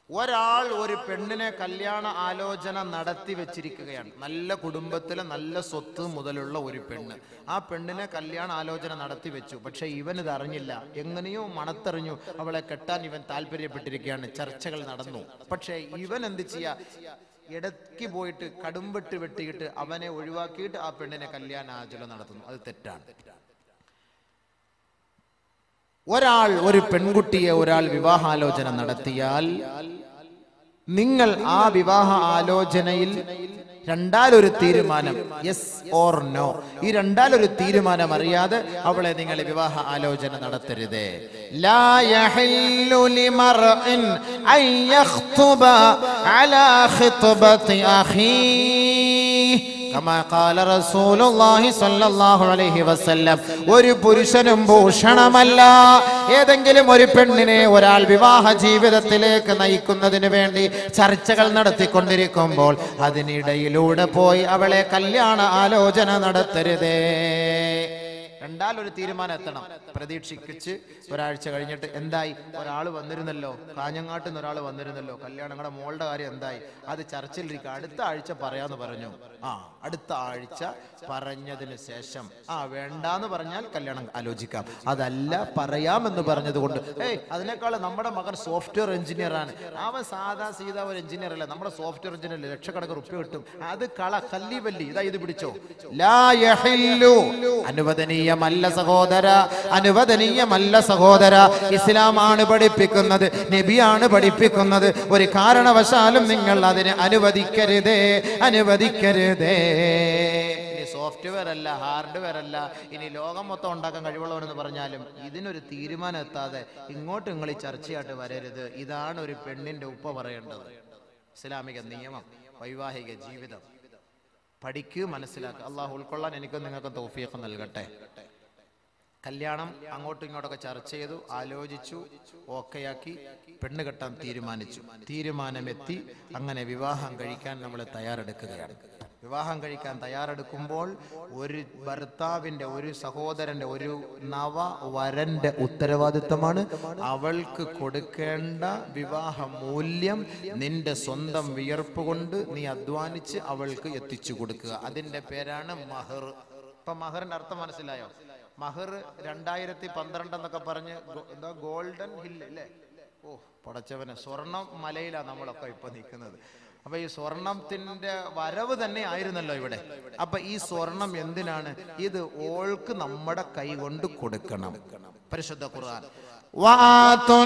ഒരാൾ ഒരു പെണ്ണിനെ കല്യാണ ആലോചന നടത്തി വെച്ചിരിക്കുകയാണ് നല്ല കുടുംബത്തിലെ നല്ല സ്വത്ത് മുതലുള്ള ഒരു പെണ്ണ് ആ പെണ്ണിനെ കല്യാണ ആലോചന നടത്തി വെച്ചു പക്ഷെ ഇവൻ ഇത് അറിഞ്ഞില്ല എങ്ങനെയോ മണത്തെറിഞ്ഞു അവളെ കെട്ടാൻ ഇവൻ താല്പര്യപ്പെട്ടിരിക്കുകയാണ് ചർച്ചകൾ നടന്നു പക്ഷേ ഇവൻ എന്ത് ചെയ്യാ ഇടയ്ക്ക് പോയിട്ട് കടുംവെട്ട് വെട്ടിയിട്ട് അവനെ ഒഴിവാക്കിയിട്ട് ആ പെണ്ണിനെ കല്യാണ ആലോചന നടത്തുന്നു അത് തെറ്റാണ് ഒരാൾ ഒരു പെൺകുട്ടിയെ ഒരാൾ വിവാഹാലോചന നടത്തിയാൽ നിങ്ങൾ ആ വിവാഹ ആലോചനയിൽ രണ്ടാലൊരു തീരുമാനം യെസ് ഓർ നോ ഈ രണ്ടാലൊരു തീരുമാനം അറിയാതെ അവളെ നിങ്ങൾ വിവാഹ ആലോചന നടത്തരുത് ലാ യഹില്ലു ലിമർഇൻ അൻ യഖ്തുബ അലാ ഖിത്ബതി അഖീഹ് കമാ ഖാല റസൂലുള്ളാഹി സ്വല്ലല്ലാഹു അലൈഹി വസല്ലം ഒരു പുരുഷനും ഭൂഷണമല്ല ഏതെങ്കിലും ഒരു പെണ്ണിനെ ഒരാൾ വിവാഹ ജീവിതത്തിലേക്ക് നയിക്കുന്നതിന് വേണ്ടി ചർച്ചകൾ നടത്തിക്കൊണ്ടിരിക്കുമ്പോൾ അതിനിടയിലൂടെ പോയി അവളെ കല്യാണ ആലോചന നടത്തരുതേ രണ്ടാലൊരു തീരുമാനം എത്തണം പ്രതീക്ഷിച്ച് ഒരാഴ്ച കഴിഞ്ഞിട്ട് എന്തായി ഒരാൾ വന്നിരുന്നല്ലോ കാഞ്ഞങ്ങാട്ടിൽ നിന്ന് ഒരാൾ വന്നിരുന്നല്ലോ കല്യാണം ഞങ്ങളുടെ മോളുടെ കാര്യം എന്തായി അത് ചർച്ചയിലിരിക്കുക അടുത്ത ആഴ്ച പറയാന്ന് പറഞ്ഞു ആ അടുത്ത ആഴ്ച പറഞ്ഞതിന് ശേഷം ആ വേണ്ടാന്ന് പറഞ്ഞാൽ കല്യാണം ആലോചിക്കാം അതല്ല പറയാമെന്ന് പറഞ്ഞത് കൊണ്ട് ഏയ് അതിനേക്കാൾ നമ്മുടെ മകൻ സോഫ്റ്റ്വെയർ എഞ്ചിനീയർ ആണ് അവൻ സാധാ സീതാ ഒരു എഞ്ചിനീയർ അല്ല നമ്മുടെ സോഫ്റ്റ്വെയർ എഞ്ചിനീയർ ലക്ഷക്കണക്കിന് റുപ്യ കിട്ടും അത് കള കല്ലി വല്ലി ഇതാ ഇത് പിടിച്ചോ ലാ യഹില്ലു അനുവദനീയമല്ല സഹോദര അനുവദനീയമല്ല സഹോദര ഇസ്ലാമാണ് പഠിപ്പിക്കുന്നത് നബിയാണ് പഠിപ്പിക്കുന്നത് ഒരു കാരണവശാലും നിങ്ങൾ അതിനെ അനുവദിക്കരുതേ അനുവദിക്കരുതേ ഇനി സോഫ്റ്റ്വെയർ അല്ല ഹാർഡ്വെയർ അല്ല ഇനി ലോകം മൊത്തം ഉണ്ടാക്കാൻ കഴിവുള്ളവരെന്ന് പറഞ്ഞാലും ഇതിനൊരു തീരുമാനം എത്താതെ ഇങ്ങോട്ട് നിങ്ങൾ ഈ ചർച്ചയായിട്ട് വരരുത് ഇതാണ് ഒരു പെണ്ണിന്റെ ഉപ്പ പറയേണ്ടത് ഇസ്ലാമിക നിയമം വൈവാഹിക ജീവിതം പഠിക്കുക മനസ്സിലാക്കുക അള്ളാഹു ഉൾക്കൊള്ളാൻ എനിക്കും നിങ്ങൾക്ക് തൗഫീഖ് നൽകട്ടെ കല്യാണം അങ്ങോട്ടും ഇങ്ങോട്ടൊക്കെ ചർച്ച ചെയ്തു ആലോചിച്ചു ഓക്കെയാക്കി പെണ്ണ് കെട്ടാൻ തീരുമാനിച്ചു തീരുമാനമെത്തി അങ്ങനെ വിവാഹം കഴിക്കാൻ നമ്മൾ തയ്യാറെടുക്കുകയാണ് വിവാഹം കഴിക്കാൻ തയ്യാറെടുക്കുമ്പോൾ ഒരു ഭർത്താവിന്റെ ഒരു സഹോദരന്റെ ഒരു നവ വരന്റെ ഉത്തരവാദിത്തമാണ് അവൾക്ക് കൊടുക്കേണ്ട വിവാഹ മൂല്യം നിന്റെ സ്വന്തം വിയർപ്പ് കൊണ്ട് നീ അധ്വാനിച്ച് അവൾക്ക് എത്തിച്ചു കൊടുക്കുക അതിന്റെ പേരാണ് മഹർ ഇപ്പൊ മഹറിന്റെ അർത്ഥം മനസ്സിലായോ മഹർ രണ്ടായിരത്തി പന്ത്രണ്ട് എന്നൊക്കെ പറഞ്ഞ് ഗോ- എന്താ ഗോൾഡൻ ഹിൽ അല്ലേ ഓ പടച്ചവന് സ്വർണം മലയിലാണ് നമ്മളൊക്കെ ഇപ്പൊ നിൽക്കുന്നത് അപ്പൊ ഈ സ്വർണത്തിന്റെ വരവ് തന്നെ ആയിരുന്നല്ലോ ഇവിടെ അപ്പൊ ഈ സ്വർണം എന്തിനാണ് ഇത് ഓൾക്ക് നമ്മുടെ കൈ കൊണ്ട് കൊടുക്കണം പരിശുദ്ധ ഖുർആൻ وآتوا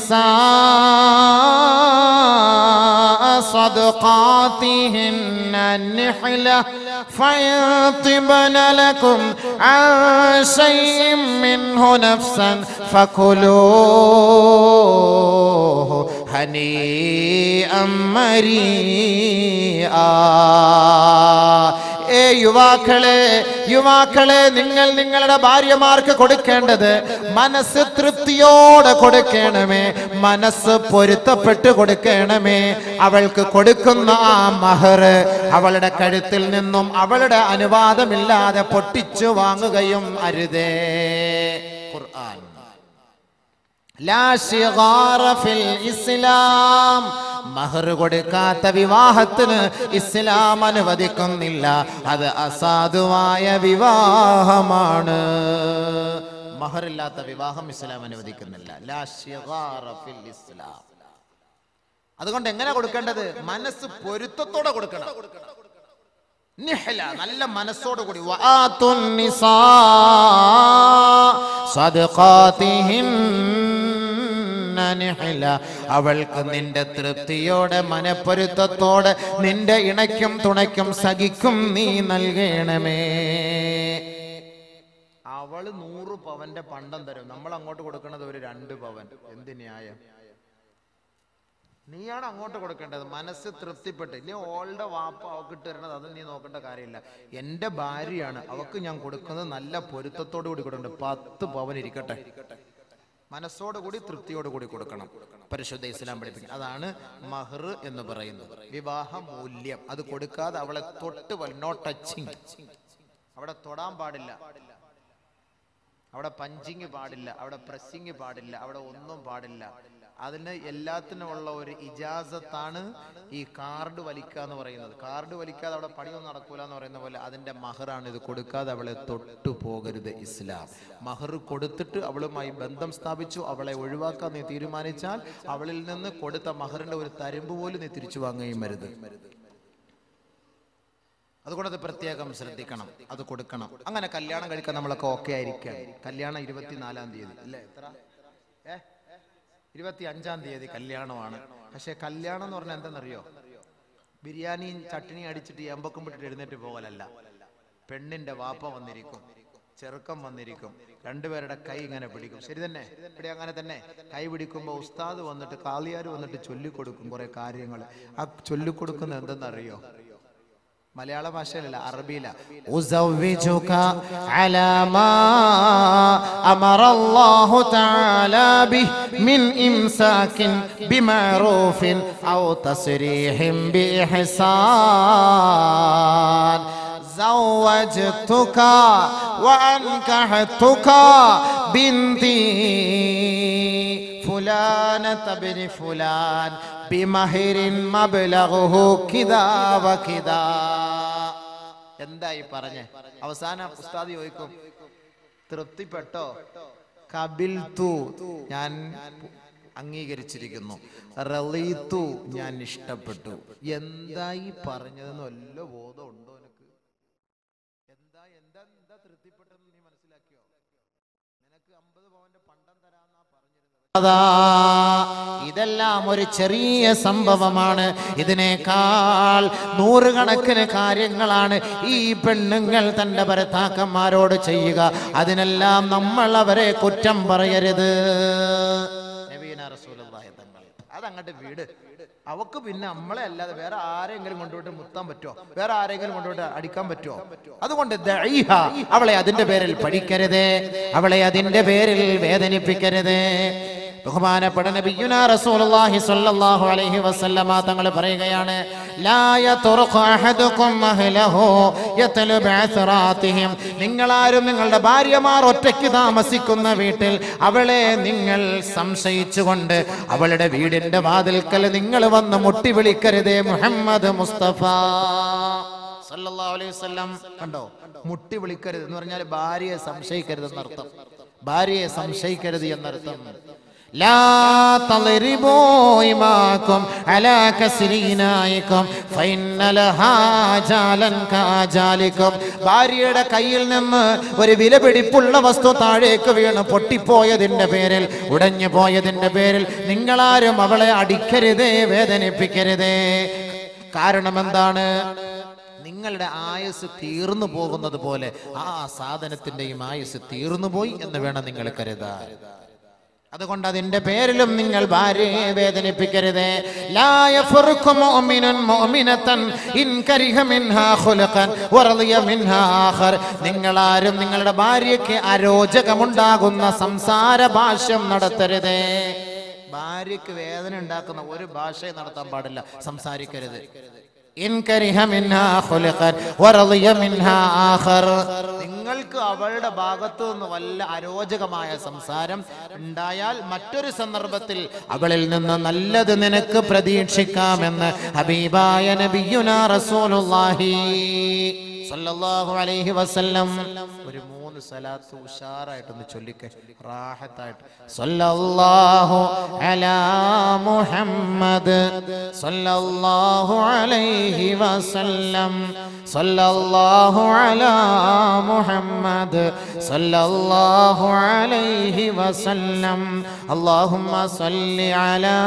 النساء صدقاتهن النحلة فإن طبن لكم عن شيء منه نفسا فكلوه هنيئا مريئا ഏ യുവാക്കളെ യുവാക്കളെ നിങ്ങൾ നിങ്ങളുടെ ഭാര്യമാർക്ക് കൊടുക്കേണ്ടത് മനസ്സ് തൃപ്തിയോടെ കൊടുക്കണമേ മനസ്സ് പൊരുത്തപ്പെട്ട് കൊടുക്കണമേ അവൾക്ക് കൊടുക്കുന്ന ആ മഹർ അവളുടെ കഴുത്തിൽ നിന്നും അവളുടെ അനുവാദമില്ലാതെ പൊട്ടിച്ചു വാങ്ങുകയും അരുതേ ഖുർആൻ ലാ ശിഗാറ ഫിൽ ഇസ്ലാം മഹർ കൊടുക്കാത്ത വിവാഹത്തിന് ഇസ്ലാം അനുവദിക്കുന്നില്ല അത് അസാധുവായ വിവാഹമാണ് മഹറില്ലാത്ത വിവാഹം ഇസ്ലാം അനുവദിക്കുന്നില്ല ലാ ശിഗാറ ഫിൽ ഇസ്ലാം അതുകൊണ്ട് എങ്ങനെ കൊടുക്കേണ്ടത് മനസ്സ് പൊരുത്തത്തോടെ കൊടുക്കണം നിഹ്ല നല്ല മനസ്സോട് കൂടി വആത്തുൻ നിസാ സദഖാതിഹിന്ന നിഹ്ല അവൾക്ക് നിന്റെ തൃപ്തിയോടെ മനപ്പൊരുത്തത്തോടെ നിന്റെ ഇണയ്ക്കും തുണയ്ക്കും സഖിക്കും നീ നൽകണമേ അവള് നൂറ് പവന്റെ പണ്ടം തരും നമ്മൾ അങ്ങോട്ട് കൊടുക്കുന്നത് ഒരു രണ്ട് പവൻ എന്ത് ന്യായം നീയാണ് അങ്ങോട്ട് കൊടുക്കേണ്ടത് മനസ്സ് തൃപ്തിപ്പെട്ട് ഇനി ഓളുടെ വാപ്പ അവക്ക് ഇട്ട് തരണത് അത് നീ നോക്കേണ്ട കാര്യമില്ല എൻ്റെ ഭാര്യയാണ് അവക്ക് ഞാൻ കൊടുക്കുന്നത് നല്ല പൊരുത്തത്തോടു കൂടി കൊടുക്കണ്ട പത്ത് പവൻ ഇരിക്കട്ടെ മനസ്സോട് കൂടി തൃപ്തിയോട് കൂടി കൊടുക്കണം പരിശുദ്ധ ഇസ്ലാം പഠിപ്പിക്കുക അതാണ് മഹർ എന്ന് പറയുന്നത് വിവാഹ മൂല്യം അത് കൊടുക്കാതെ അവളെ തൊട്ട് നോ ടച്ചിങ് അവിടെ തൊടാൻ പാടില്ല അവിടെ പഞ്ചിങ് പാടില്ല അവിടെ പ്രസ്സിങ് പാടില്ല അവിടെ ഒന്നും പാടില്ല അതിന് എല്ലാത്തിനുമുള്ള ഒരു ഇജാസത്താണ് ഈ കാർഡ് വലിക്കുക എന്ന് പറയുന്നത് കാർഡ് വലിക്കാതെ അവിടെ പണിയൊന്നും നടക്കൂല എന്ന് പറയുന്ന പോലെ അതിന്റെ മഹറാണ് ഇത് കൊടുക്കാതെ അവളെ തൊട്ടു പോകരുത് ഇസ്ലാം മഹർ കൊടുത്തിട്ട് അവളുമായി ബന്ധം സ്ഥാപിച്ചു അവളെ ഒഴിവാക്കാൻ നീ തീരുമാനിച്ചാൽ അവളിൽ നിന്ന് കൊടുത്ത മഹറിന്റെ ഒരു തരുമ്പ് പോലും നീ തിരിച്ചു വാങ്ങുകയും വരുത് അതുകൊണ്ട് അത് പ്രത്യേകം ശ്രദ്ധിക്കണം അത് കൊടുക്കണം അങ്ങനെ കല്യാണം കഴിക്കാൻ നമ്മളൊക്കെ ഓക്കെ ആയിരിക്കാം കല്യാണം ഇരുപത്തിനാലാം തീയതി അല്ലേ എത്ര ഏ ഇരുപത്തി അഞ്ചാം തീയതി കല്യാണമാണ് പക്ഷെ കല്യാണം എന്ന് പറഞ്ഞാൽ എന്തെന്നറിയോ ബിരിയാണിയും ചട്ടിനിയും അടിച്ചിട്ട് എമ്പക്കം വിട്ടിട്ട് എഴുന്നേറ്റ് പോകലല്ല പെണ്ണിന്റെ വാപ്പ വന്നിരിക്കും ചെറുക്കം വന്നിരിക്കും രണ്ടുപേരുടെ കൈ ഇങ്ങനെ പിടിക്കും ശരി തന്നെ ഇവിടെ അങ്ങനെ തന്നെ കൈ പിടിക്കുമ്പോൾ ഉസ്താദ് വന്നിട്ട് കാളിയാർ വന്നിട്ട് ചൊല്ലിക്കൊടുക്കും കുറെ കാര്യങ്ങൾ ആ ചൊല്ലിക്കൊടുക്കുന്ന എന്തെന്നറിയോ മലയാള ഭാഷയിലല്ല അറബിയില أزوجك على ما أمر الله تعالى به من إمساك بمعروف أو تصريح بإحسان زوجتك وأنكحتك بنتي فلانة بن فلان بمهر مبلغه كذا وكذا എന്തായി പറഞ്ഞേ അവസാനം ഉസ്താദ് ചോദിക്കും തൃപ്തിപ്പെട്ടോ കബിൽത്തു ഞാൻ അംഗീകരിച്ചിരിക്കുന്നു റളീത്തു ഞാൻ ഇഷ്ടപ്പെട്ടു എന്തായി പറഞ്ഞതെന്ന് വല്ല ബോധം ഉണ്ടോ നിനക്ക് എന്താ എന്താ എന്താ തൃപ്തിപ്പെട്ടെന്ന് നീ മനസ്സിലാക്കിയോ നിനക്ക് അമ്പത് പവന്റെ പണ്ടം തരാന്നാ പറഞ്ഞിരുന്നത് അതാ ഇതെല്ലാം ഒരു ചെറിയ സംഭവമാണ് ഇതിനേക്കാൾ നൂറുകണക്കിന് കാര്യങ്ങളാണ് ഈ പെണ്ണുങ്ങൾ തന്റെ ഭർത്താക്കന്മാരോട് ചെയ്യുക അതിനെല്ലാം നമ്മൾ അവരെ കുറ്റം പറയരുത് നബീന റസൂലുള്ളാഹി തങ്ങൾ അതങ്ങോട്ട് വീട് അവക്ക് പിന്നെ നമ്മളെ അല്ലാതെ വേറെ ആരെങ്കിലും കൊണ്ടുപോയിട്ട് മുത്താൻ പറ്റുമോ വേറെ ആരെങ്കിലും കൊണ്ടുപോയിട്ട് അടിക്കാൻ പറ്റുമോ അതുകൊണ്ട് ദഈഹ, അവളെ അതിന്റെ പേരിൽ പഠിക്കരുത് അവളെ അതിന്റെ പേരിൽ വേദനിപ്പിക്കരുത് ബഹുമാനപ്പെട്ട നബിയുന റസൂലുള്ളാഹി സ്വല്ലല്ലാഹു അലൈഹി വസല്ലമ തങ്ങൾ പറയുകയാണ് ലാ യതുറുഖു അഹദുക്കും അഹ്ലഹു യത്ലു ബഅസ്റാത്തിഹിം നിങ്ങളാരും നിങ്ങളുടെ ഭാര്യമാർ ഒറ്റയ്ക്ക് താമസിക്കുന്ന വീട്ടിൽ അവളെ നിങ്ങൾ സംശയിച്ചുകൊണ്ട് അവളുടെ വീടിന്റെ വാതിൽക്കൽ നിങ്ങൾ വന്ന് മുട്ടി വിളിക്കരുതേ മുഹമ്മദ് മുസ്തഫ സല്ലല്ലാഹു അലൈഹി വസല്ലം കണ്ടോ മുട്ടി വിളിക്കരുത് എന്ന് പറഞ്ഞാൽ ഭാര്യയെ സംശയിക്കരുത് എന്നർത്ഥം ഭാര്യയെ സംശയിക്കരുത് എന്നർത്ഥം لا تضربوا إماكم على كسرينائكم فإن لها جالا كاجالكم ഭാര്യയുടെ കയ്യിൽ നിന്ന് ഒരു വിലപിടിപ്പുള്ള വസ്തു താഴേക്ക് വീണ് പൊട്ടിപ്പോയതിന്റെ പേരിൽ ഉടഞ്ഞു പോയതിന്റെ പേരിൽ നിങ്ങളാരും അവളെ അടിക്കരുതേ വേദനിപ്പിക്കരുതേ കാരണം എന്താണ് നിങ്ങളുടെ ആയുസ് തീർന്നു പോകുന്നത് പോലെ ആ സാധനത്തിന്റെയും ആയുസ് തീർന്നു പോയി എന്ന് വേണം നിങ്ങൾ കരുതാൻ അതുകൊണ്ട് അതിന്റെ പേരിലും നിങ്ങൾ ഭാര്യയെ വേദനിപ്പിക്കരുത് ലാ യഫറുഖു മുഅ്മിനുൻ മുഅ്മിനതൻ ഇൻ കരിഹ മിൻഹാ ഖുലുഖൻ വറളിയ മിൻഹാ ആഖർ നിങ്ങൾ ആരും നിങ്ങളുടെ ഭാര്യയ്ക്ക് അരോചകമുണ്ടാകുന്ന സംസാര ഭാഷ്യം നടത്തരുത് ഭാര്യക്ക് വേദന ഉണ്ടാക്കുന്ന ഒരു ഭാഷയും നടത്താൻ പാടില്ല സംസാരിക്കരുത് ഇൻ കരിഹ മിൻഹാ ഖുലുഖൻ വറളിയ മിൻഹാ ആഖർ നിങ്ങൾക്ക് അവളുടെ ഭാഗത്തു നിന്ന് വല്ല അരോചകമായ സംസാരം ഉണ്ടായാൽ മറ്റൊരു സന്ദർഭത്തിൽ അവളിൽ നിന്ന് നല്ലത് നിനക്ക് പ്രതീക്ഷിക്കാമെന്ന് ഹബീബായ നബിയുന റസൂലുള്ളാഹി സല്ലല്ലാഹു അലൈഹി വസല്ലം ഒരു മൂന്ന് സലാത്ത് ഉഷാറായിട്ടൊന്ന് ചൊല്ലിക്കെ റാഹത്തായിട്ട് സല്ലല്ലാഹു അലാ മുഹമ്മദ് സല്ലല്ലാഹു അലൈഹി വസല്ലം സല്ലല്ലാഹു അലാ മുഹമ്മദ് സല്ലല്ലാഹു അലൈഹി വസല്ലം اللهم صل على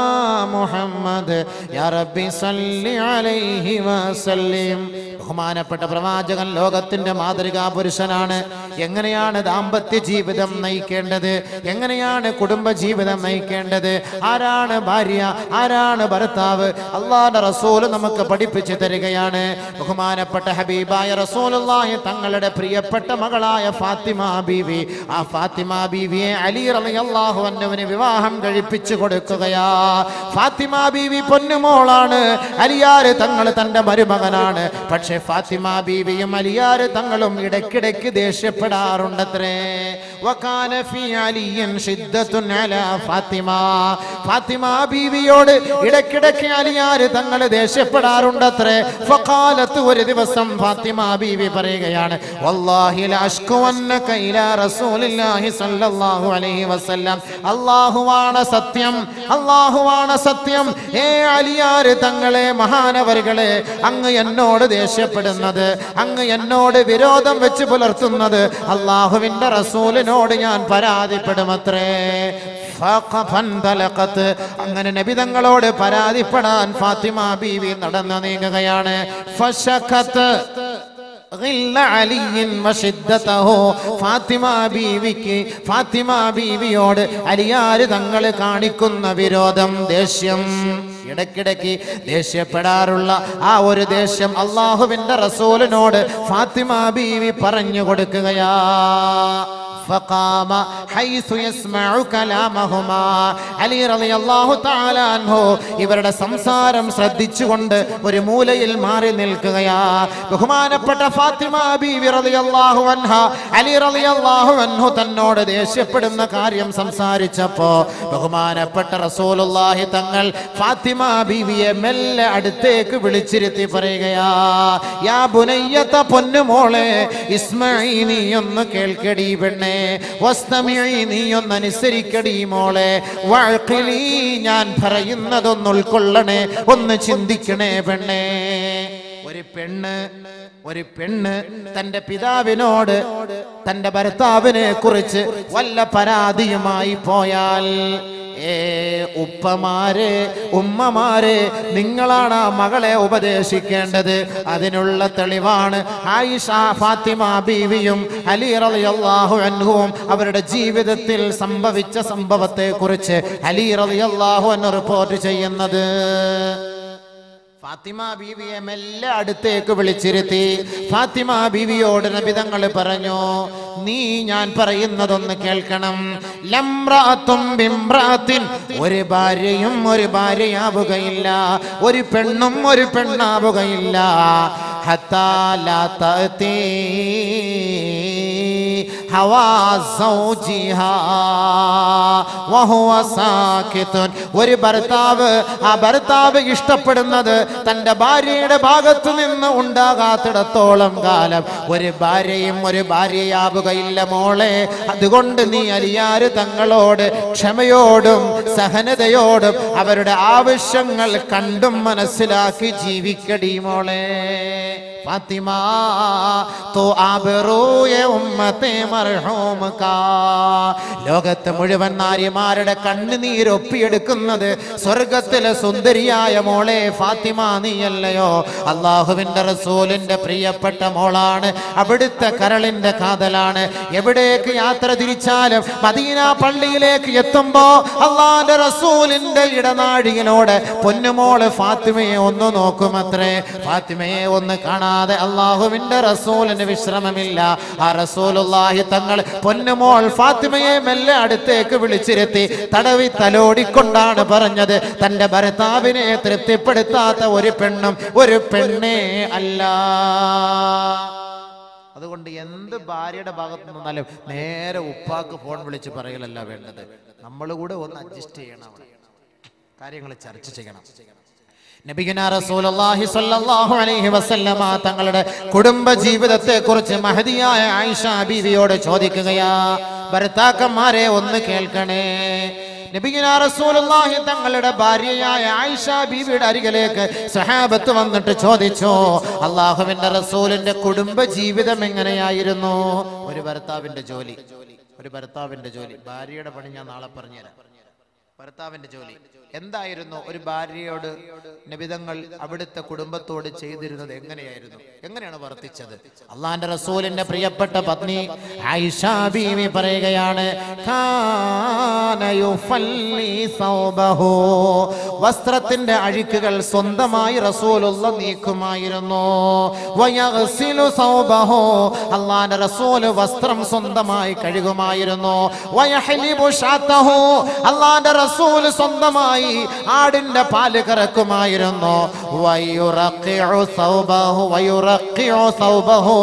മുഹമ്മദ് യാ റബ്ബി സല്ലി അലൈഹി വസല്ലം ബഹുമാനപ്പെട്ട പ്രവാചകൻ ലോകത്തിന്റെ മാതൃകാ പുരുഷനാണ് എങ്ങനെയാണ് ദാമ്പത്യ ജീവിതം നയിക്കേണ്ടത് എങ്ങനെയാണ് കുടുംബ ജീവിതം നയിക്കേണ്ടത് ആരാണ് ഭാര്യ ആരാണ് ഭർത്താവ് അള്ളാന്റെ റസൂല് നമുക്ക് പഠിപ്പിച്ചു തരികയാണ് ബഹുമാനപ്പെട്ട ഹബീബായ റസൂലുള്ളാഹി തങ്ങളുടെ പ്രിയപ്പെട്ട മകളായ ഫാത്തിമ ബീവി ആ ഫാത്തിമ ബീവിയെ അലി റളിയല്ലാഹു അൻഹുവിന് വിവാഹം കഴിപ്പിച്ചു കൊടുക്കുകയാ ഫാത്തിമ ബീവി പൊന്നുമോളാണ് അലിയാര് തങ്ങൾ തന്റെ മരുമകനാണ് പക്ഷെ ഫാത്തിമ ബീവിയും അലിയാര് തങ്ങളും ഇടയ്ക്കിടയ്ക്ക് ദേഷ്യപ്പെടാറുണ്ടത്രേ വകാന ഫീ അലിയൻ ഷിദ്ദത്തുൻ അലാ ഫാത്തിമ ഫാത്തിമ ബീവിയോട് ഇടയ്ക്കിടയ്ക്ക് അലിയാര് തങ്ങൾ ദേഷ്യപ്പെടാറുണ്ടത്രേ ഫഖാലത്ത് ഒരു ദിവസം ഫാത്തിമ ബീവി പറയുകയാണ് വല്ലാഹി ലഅഷ്കുവന്നക ഇലാ റസൂലില്ലാഹി സ്വല്ലല്ലാഹു അലൈഹി വസല്ലം അല്ലാഹുവാണ് സത്യം അല്ലാഹുവാണ് സത്യം ഏ അലിയാര് തങ്ങളെ മഹാനവറുകളെ അങ്ങ് എന്നോട് ദേഷ്യപ്പെടുന്നത് അങ്ങ് എന്നോട് വിരോധം വെച്ച് പുലർത്തുന്നത് അള്ളാഹുവിന്റെ റസൂലിനോട് ഞാൻ പരാതിപ്പെടുമത്രേ ഫഖഫന്തലഖത്ത്. അങ്ങനെ നബിതങ്ങളോട് പരാതിപ്പെടാൻ ഫാത്തിമ ബീവി നടന്നു നീങ്ങുകയാണ് ഫശഖത്ത് ഗില്ല അലിയിൻ വശിദ്ദതഹു. ഫാത്തിമ ബീവിക്ക് ഫാത്തിമ ബീവിയോട് അലിയാര് തങ്ങൾ കാണിക്കുന്ന വിരോധം ദേഷ്യം ഇടയ്ക്കിടയ്ക്ക് ദേഷ്യപ്പെടാറുള്ള ആ ഒരു ദേഷ്യം അള്ളാഹുവിന്റെ റസൂലിനോട് ഫാത്തിമ ബീവി പറഞ്ഞു കൊടുക്കുകയാ فقام حيث يسمع كلامهما അലി റളിയല്ലാഹു തആല അൻഹു ഇവരുടെ സംസാരം ശ്രദ്ധിച്ചുകൊണ്ട് ഒരു മൂലയിൽ മാറി നിൽക്കുകയാ ബഹുമാനപ്പെട്ട ഫാത്തിമ ബീവി റളിയല്ലാഹു അൻഹ അലി റളിയല്ലാഹു അൻഹു തന്നോട് ദേഷ്യപ്പെടുന്ന കാര്യം സംസാരിച്ചപ്പോ ബഹുമാനപ്പെട്ട റസൂലുള്ളാഹി തങ്ങൾ ഫാത്തിമ ബീവിയെ മെല്ലെ അടുത്തേക്ക് വിളിച്ചിരുത്തി പറയുകയാ യാ ബുനയ്യത്ത പൊന്നുമോളെ ഇസ്മഈ നീ ഒന്ന് കേൾക്കടി പെണ്ണേ വസ്തമിഈ നീ ഒന്ന് അനുസരിക്കടി മോളെ വഅഖിലി ഞാൻ പറയുന്നതൊന്ന് ഉൾക്കൊള്ളണേ ഒന്ന് ചിന്തിക്കണേ പെണ്ണേ ഒരു പെണ്ണ് ഒരു പെണ്ണ് തന്റെ പിതാവിനോട് തന്റെ ഭർത്താവിനെ കുറിച്ച് വല്ല പരാതിയുമായി പോയാൽ ഏ ഉപ്പമാരെ ഉമ്മമാരെ നിങ്ങളാണ് ആ മകളെ ഉപദേശിക്കേണ്ടത് അതിനുള്ള തെളിവാണ് ആയിഷ ഫാത്തിമ ബീവിയും അലി റളിയല്ലാഹു അൻഹുവും അവരുടെ ജീവിതത്തിൽ സംഭവിച്ച സംഭവത്തെ കുറിച്ച് അലി റളിയല്ലാഹു അൻഹു റിപ്പോർട്ട് ചെയ്യുന്നത് ഫാത്തിമ ബീവിയെ മെല്ലെ അടുത്തേക്ക് വിളിച്ചിരുത്തി ഫാത്തിമ ബീവിയോട് നബിതങ്ങൾ പറഞ്ഞു നീ ഞാൻ പറയുന്നതൊന്ന് കേൾക്കണം ലംറാത്തും ബിംറാത്തിൻ ഒരു ഭാര്യയും ഒരു ഭാര്യയാവുകയില്ല ഒരു പെണ്ണും ഒരു പെണ്ണാവുകയില്ല ഹത്താ ലാ തഅതി ഹവാ സൗജിഹാ വഹുവ സാകിതുൻ ഒരു ഭർത്താവ് ആ ഭർത്താവ് ഇഷ്ടപ്പെടുന്നത് തന്റെ ഭാര്യയുടെ ഭാഗത്തു നിന്ന് ഉണ്ടാകാത്തിടത്തോളം കാലം ഒരു ഭാര്യയും ഒരു ഭാര്യയാവുകയില്ല മോളെ അതുകൊണ്ട് നീ അലിയാര് തങ്ങളോട് ക്ഷമയോടും സഹനതയോടും അവരുടെ ആവശ്യങ്ങൾ കണ്ടും മനസ്സിലാക്കി ജീവിക്കടി മോളെ ഫാത്തിമ തോ ആബറൂയ ഉമ്മത്തെ മർഹൂം കാ ലോകത്ത് മുഴുവൻ നാരിമാരുടെ കണ്ണുനീര് ഒപ്പിയെടുക്കുന്നത് സ്വർഗത്തിലെ സുന്ദരിയായ മോളെ ഫാത്തിമ നീയല്ലയോ അള്ളാഹുവിന്റെ റസൂലിന്റെ പ്രിയപ്പെട്ട മോളാണ് അവിടുത്തെ കരളിന്റെ കാതലാണ് എവിടേക്ക് യാത്ര തിരിച്ചാലും മദീന പള്ളിയിലേക്ക് എത്തുമ്പോ അള്ളാന്റെ റസൂലിന്റെ ഇടനാഴിയിലൂടെ പൊന്നുമോള് ഫാത്തിമയെ ഒന്ന് നോക്കുമത്രേ ഫാത്തിമയെ ഒന്ന് കാണാതെ അള്ളാഹുവിന്റെ റസൂലിന് വിശ്രമമില്ല ആ റസൂലുള്ളാഹി തങ്ങൾ പൊന്നുമോൾ ഫാത്തിമയെ മെല്ലെ അടുത്തേക്ക് വിളിച്ചിരുത്തി തടവി തലോടിക്കൊണ്ടാണ് പറഞ്ഞത് തന്റെ ഭർത്താവിനെ തൃപ്തിപ്പെടുത്താത്ത ഒരു പെണ്ണും ഒരു പെണ്ണേ അല്ല അതുകൊണ്ട് എന്ത് ഭാര്യയുടെ ഭാഗത്ത് നിന്നാലും നേരെ ഉപ്പാക്ക് ഫോൺ വിളിച്ച് പറയലല്ല വേണ്ടത് നമ്മൾ കൂടെ ഒന്ന് അഡ്ജസ്റ്റ് ചെയ്യണം അവിടെ. കാര്യങ്ങൾ ചർച്ച ചെയ്യണം നബിഗുന റസൂലുള്ളാഹി സ്വല്ലല്ലാഹു അലൈഹി വസല്ലമ തങ്ങളുടെ കുടുംബ ജീവിതത്തെ കുറിച്ച് മഹദിയായ ആയിഷ ബീവിയോട് ചോദിക്കുകയാ ഭർത്താക്കന്മാരെ ഒന്ന് കേൾക്കണേ നബിഗുന റസൂലുള്ളാഹി തങ്ങളുടെ ഭാര്യയായ ആയിഷ ബീവിയുടെ അരികിലേക്ക് സഹാബത്ത് വന്നിട്ട് ചോദിച്ചു അള്ളാഹുവിന്റെ റസൂലിന്റെ കുടുംബ ജീവിതം എങ്ങനെയായിരുന്നു ഒരു ഭർത്താവിന്റെ ജോലി ഒരു ഭർത്താവിന്റെ ജോലി ഭാര്യയുടെ പണി ഞാൻ നാളെ പറഞ്ഞുതരാം ഭർത്താവിന്റെ ജോലി എന്തായിരുന്നു ഒരു ഭാര്യയോട് നബിതങ്ങൾ അവിടുത്തെ കുടുംബത്തോട് ചെയ്തിരുന്നത് എങ്ങനെയായിരുന്നു എങ്ങനെയാണ് വർത്തിച്ചത് അള്ളാന്റെ റസൂലിന്റെ പ്രിയപ്പെട്ട പത്നി ആയിഷ ബീവി പറയുകയാണ് "കാന യുഫല്ലി സൗബഹു." വസ്ത്രത്തിന്റെ അഴുക്കുകൾ സ്വന്തമായി റസൂലുള്ള നീക്കുമായിരുന്നു വയഗ്സിലു സൗബഹു. അള്ളാന്റെ റസൂല് വസ്ത്രം സ്വന്തമായി കഴുകുമായിരുന്നു വയഹ്ലിബു ഷാത്തഹു. അള്ളാന്റെ റസൂല് സ്വന്തമായി ആടിന്റെ പാല് കറക്കുമായിരുന്നു വയുറഖിഉ സൗബഹു വയുറഖിഉ സൗബഹു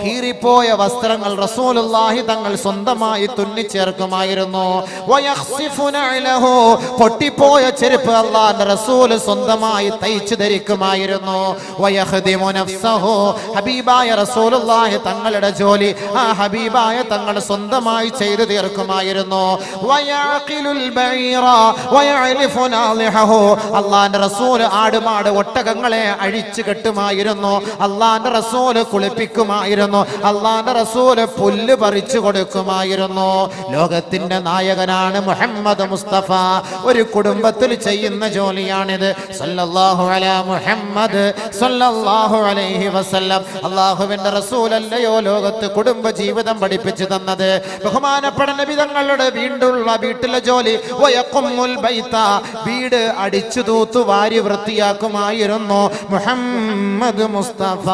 കീറിപ്പോയ വസ്ത്രങ്ങൾ റസൂലുള്ളാഹി തങ്ങൾ സ്വന്തമായി തുന്നിച്ചേർക്കുമായിരുന്നു വയഖ്സിഫു നഅലഹു പൊട്ടിപ്പോയ ചെരുപ്പ് അള്ളാന്റെ റസൂല് സ്വന്തമായി തയ്ച്ചു ധരിക്കുമായിരുന്നു വയഖ്ദിമു നഫ്സഹു ഹബീബായ റസൂലുള്ളാഹി തങ്ങളുടെ ജോലി ആ ഹബീബായ തങ്ങൾ സ്വന്തമായി ചെയ്തു തീർക്കുമായിരുന്നു വയഅഖിലുൽ ബഈറ വയഅലിഫു നാളിഹു അള്ളാന്റെ റസൂല് ആടുമാട് ഒട്ടകങ്ങളെ അഴിച്ചു കെട്ടുമായിരുന്നു അള്ളാന്റെ റസൂല് കുളിപ്പിക്കുമായിരുന്നു അള്ളാന്റെ റസൂല് പുല്ല് പറിച്ചു കൊടുക്കുമായിരുന്നു ലോകത്തിന്റെ നായകനാണ് മുഹമ്മദ് മുസ്തഫ ഒരു കുടുംബത്തിൽ ചെയ്യുന്ന ജോലിയാണിത് സല്ലല്ലാഹു അലാ മുഹമ്മദ് സല്ലല്ലാഹു അലൈഹി വസല്ലം അള്ളാഹുവിന്റെ റസൂലല്ലയോ ലോകത്ത് കുടുംബ ജീവിതം പഠിപ്പിച്ചു തന്നത് ബഹുമാനപ്പെട്ട നബി തങ്ങളുടെ വീണ്ടുള്ള വീട്ടിലെ ജോലി വയഖുമ്മുൽ ബൈത്ത വീട് അടിച്ചു തൂത്തു വാരി വൃത്തിയാക്കുമായിരുന്നു മുഹമ്മദ് മുസ്തഫ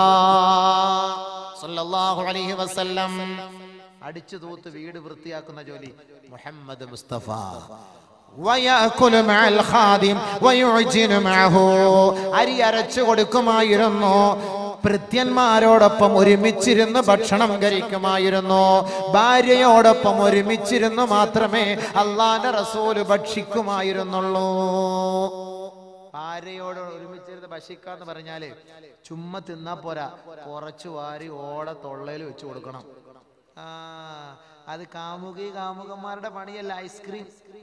സല്ലല്ലാഹു അലൈഹി വസല്ലം അടിച്ചു തൂത്ത് വീട് വൃത്തിയാക്കുന്ന ജോലി മുഹമ്മദ് മുസ്തഫ വയഅകുല മഅൽ ഖാദിം വയുഅ്ജിനു മഅഹു അരി അരച്ചു കൊടുക്കുമായിരുന്നു ഭൃത്യന്മാരോടൊപ്പം ഒരുമിച്ചിരുന്ന് ഭക്ഷണം കഴിക്കുമായിരുന്നു ഭാര്യയോടൊപ്പം ഒരുമിച്ചിരുന്ന് മാത്രമേ അള്ളാന്റെ റസൂല് ഭക്ഷിക്കുമായിരുന്നുള്ളൂ ഭാര്യയോട് ഒരുമിച്ചിരുന്ന് ഭക്ഷിക്കാന്ന് പറഞ്ഞാല് ചുമ്മാ തിന്നാ പോരാ കുറച്ചു വാരി ഓട തൊള്ളയിൽ വെച്ച് കൊടുക്കണം ആ അത് കാമുകി കാമുകന്മാരുടെ പണിയല്ല ഐസ്ക്രീം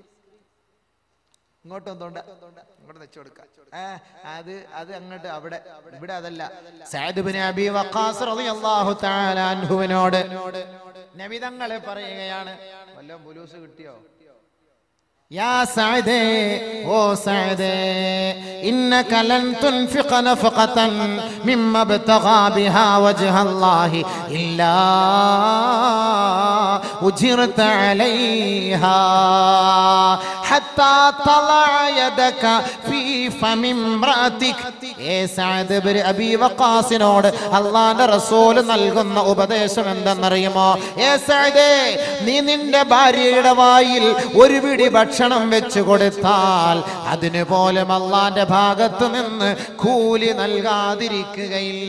ഇങ്ങോട്ട് വന്നോണ്ട ഇങ്ങോട്ട് വെച്ചു കൊടുക്കാം ഏ അത് അത് അങ്ങോട്ട് അവിടെ ഇവിടെ അതല്ല സഅദ് ഇബ്നു അബി വഖാസ് റളിയല്ലാഹു തആല അൻഹുവിനോട് നബി തങ്ങളെ പറയുകയാണ് വല്ലതും ബുലൂസ് കിട്ടിയോ يا سعد او سعد انك لن تنفق نفقه مما ابتغى بها وجه الله الا اجرت عليها حتى طلع يدك في فم امراتك ഏ സഅദ് ഇബ്നു അബി വഖാസിനോട് അള്ളാന്റെ റസൂൽ നൽകുന്ന ഉപദേശം എന്തെന്നറിയുമോ ഏ സഅദേ നീ നിന്റെ ഭാര്യയുടെ വായിൽ ഒരു പിടി ഭക്ഷണം വെച്ചു കൊടുത്താൽ അതിന് പോലും അള്ളാന്റെ ഭാഗത്ത് നിന്ന് കൂലി നൽകാതിരിക്കുകയില്ല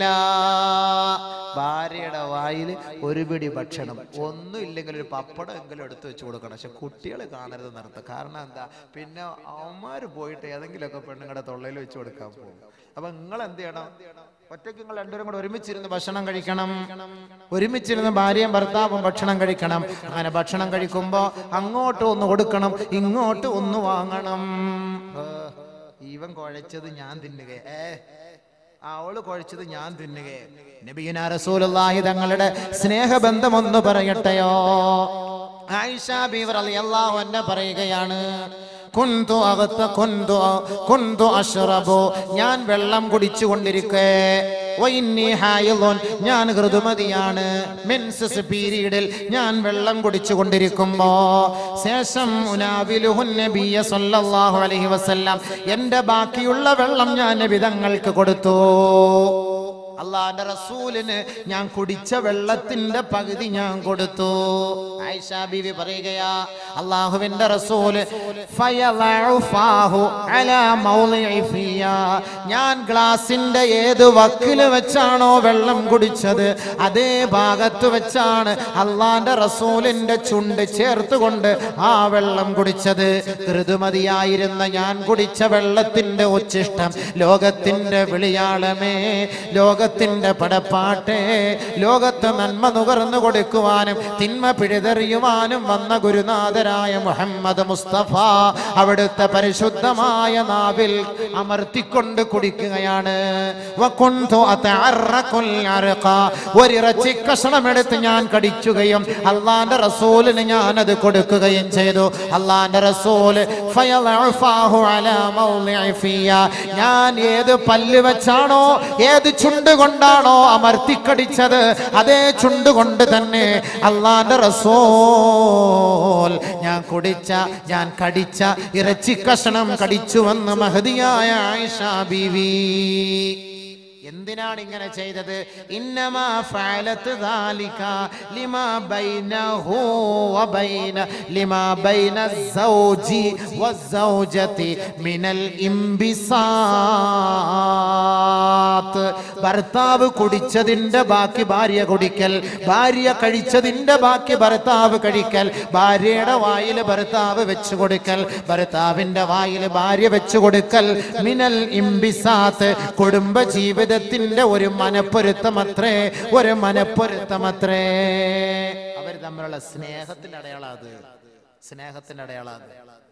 ഭാര്യയുടെ വായിൽ ഒരു പിടി ഭക്ഷണം ഒന്നും ഇല്ലെങ്കിൽ ഒരു പപ്പടം എങ്കിലും എടുത്തു വെച്ച് കൊടുക്കണം പക്ഷെ കുട്ടികൾ കാണരുത് നിർത്തും കാരണം എന്താ പിന്നെ അവന്മാര് പോയിട്ട് ഏതെങ്കിലുമൊക്കെ പെണ്ണുങ്ങളുടെ തൊള്ളയിൽ വെച്ച് കൊടുക്കാൻ പോകും അപ്പൊ നിങ്ങൾ എന്ത് ചെയ്യണം ഒറ്റയ്ക്ക് നിങ്ങൾ രണ്ടുപേരും കൂടെ ഒരുമിച്ചിരുന്ന് ഭക്ഷണം കഴിക്കണം ഒരുമിച്ചിരുന്ന് ഭാര്യയും ഭർത്താവും ഭക്ഷണം കഴിക്കണം അങ്ങനെ ഭക്ഷണം കഴിക്കുമ്പോ അങ്ങോട്ട് ഒന്ന് കൊടുക്കണം ഇങ്ങോട്ട് ഒന്ന് വാങ്ങണം ഏ, ഇവൻ കുഴച്ചത് ഞാൻ തിന്നുക ഏ അവള് കുഴച്ചത് ഞാൻ തിന്നുക നബിയുന റസൂലുള്ളാഹി തങ്ങളുടെ സ്നേഹബന്ധം ഒന്ന് പറയട്ടെയോ ആയിഷ ബീവർ റളിയല്ലാഹു അൻഹ പറയുകയാണ് കുന്തു അകത്ത് കുന്തു കുന്തു അഷ്റബു ഞാൻ വെള്ളം കുടിച്ചുകൊണ്ടിരിക്കേ വൈന്നി ഹായിളുൻ ഞാൻ ഋതുമതിയാണ് മെൻസസ് പീരീഡിൽ ഞാൻ വെള്ളം കുടിച്ചുകൊണ്ടിരിക്കുമ്പോ ശേഷം ഉനാവിലുഹുൻ നബിയ സല്ലല്ലാഹു അലൈഹി വസല്ലം എൻ്റെ ബാക്കിയുള്ള വെള്ളം ഞാൻ നബിതങ്ങൾക്ക് കൊടുത്തു അള്ളാന്റെ റസൂലിന് ഞാൻ കുടിച്ച വെള്ളത്തിന്റെ പകുതി ഞാൻ കൊടുത്തു ആയിഷ ബീവി പറയുകയാ അള്ളാഹുവിന്റെ റസൂല് ഫയളഉ ഫാഹു അലാ മൗളിഇ ഫിയ. ഞാൻ ഗ്ലാസിന്റെ ഏത് വക്കില് വെച്ചാണോ വെള്ളം കുടിച്ചത് അതേ ഭാഗത്ത് വെച്ചാണ് അള്ളാന്റെ റസൂലിന്റെ ചുണ്ട് ചേർത്തുകൊണ്ട് ആ വെള്ളം കുടിച്ചത് ഋതുമതിയായിരുന്ന ഞാൻ കുടിച്ച വെള്ളത്തിന്റെ ഉച്ചിഷ്ടം ലോകത്തിന്റെ വിളിയാളമേ ലോകത്തിന്റെ പടപ്പാട്ടെ ലോകത്ത് നന്മ നുകർന്നു കൊടുക്കുവാനും തിന്മ പിഴുതെറിയുവാനും വന്ന ഗുരുനാഥരായ മുഹമ്മദ് മുസ്തഫ അവിടുത്തെ പരിശുദ്ധമായ നാവിൽ അമർത്തിക്കൊണ്ട് കുടിക്കുകയാണ് വകുന്തു അതഅറഖുൽ അർഖ. ഒരിറച്ചി കഷണം എടുത്ത് ഞാൻ കടിക്കുകയും അള്ളാന്റെ റസൂലിന് ഞാൻ അത് കൊടുക്കുകയും ചെയ്തു അള്ളാന്റെ റസൂല് ഫയളഉ ഫാഹു അലാ മൗളിഇ ഫിയ. ഞാൻ ഏത് പല്ല് വെച്ചാണോ ഏത് ചുണ്ട് കൊണ്ടാണോ അമർത്തിക്കടിച്ചത് അതേ ചുണ്ട് കൊണ്ട് തന്നെ അള്ളാന്റെ റസൂൽ ഞാൻ കുടിച്ച ഞാൻ കടിച്ച ഇറച്ചി കഷണം കടിച്ചുവെന്ന് മഹതിയായ ആയിഷ ബീവി എന്തിനാണ് ഇങ്ങനെ ചെയ്തത് ഇന്നമാ ഫഅലത്ത് ദാലിക ലിമാ ബൈനഹു വബൈന ലിമാ ബൈന സൗജി വസൗജതി മിനൽ ഇംബിസാത്ത് ഭർത്താവ് കുടിച്ചതിന്റെ ബാക്കി ഭാര്യ കുടിക്കൽ ഭാര്യ കഴിച്ചതിന്റെ ബാക്കി ഭർത്താവ് കഴിക്കൽ ഭാര്യയുടെ വായിൽ ഭർത്താവ് വെച്ചു കൊടുക്കൽ ഭർത്താവിന്റെ വായിൽ ഭാര്യ വെച്ചു കൊടുക്കൽ മിനൽ ഇംബിസാത്ത് കുടുംബ ജീവിതത്തിന്റെ ഒരു മനപ്പൊരുത്തമത്രേ ഒരു മനപ്പൊരുത്തമത്രേ അവർ തമ്മിലുള്ള സ്നേഹത്തിന്റെ അടയാളം അത് സ്നേഹത്തിന്റെ അടയാളം അത്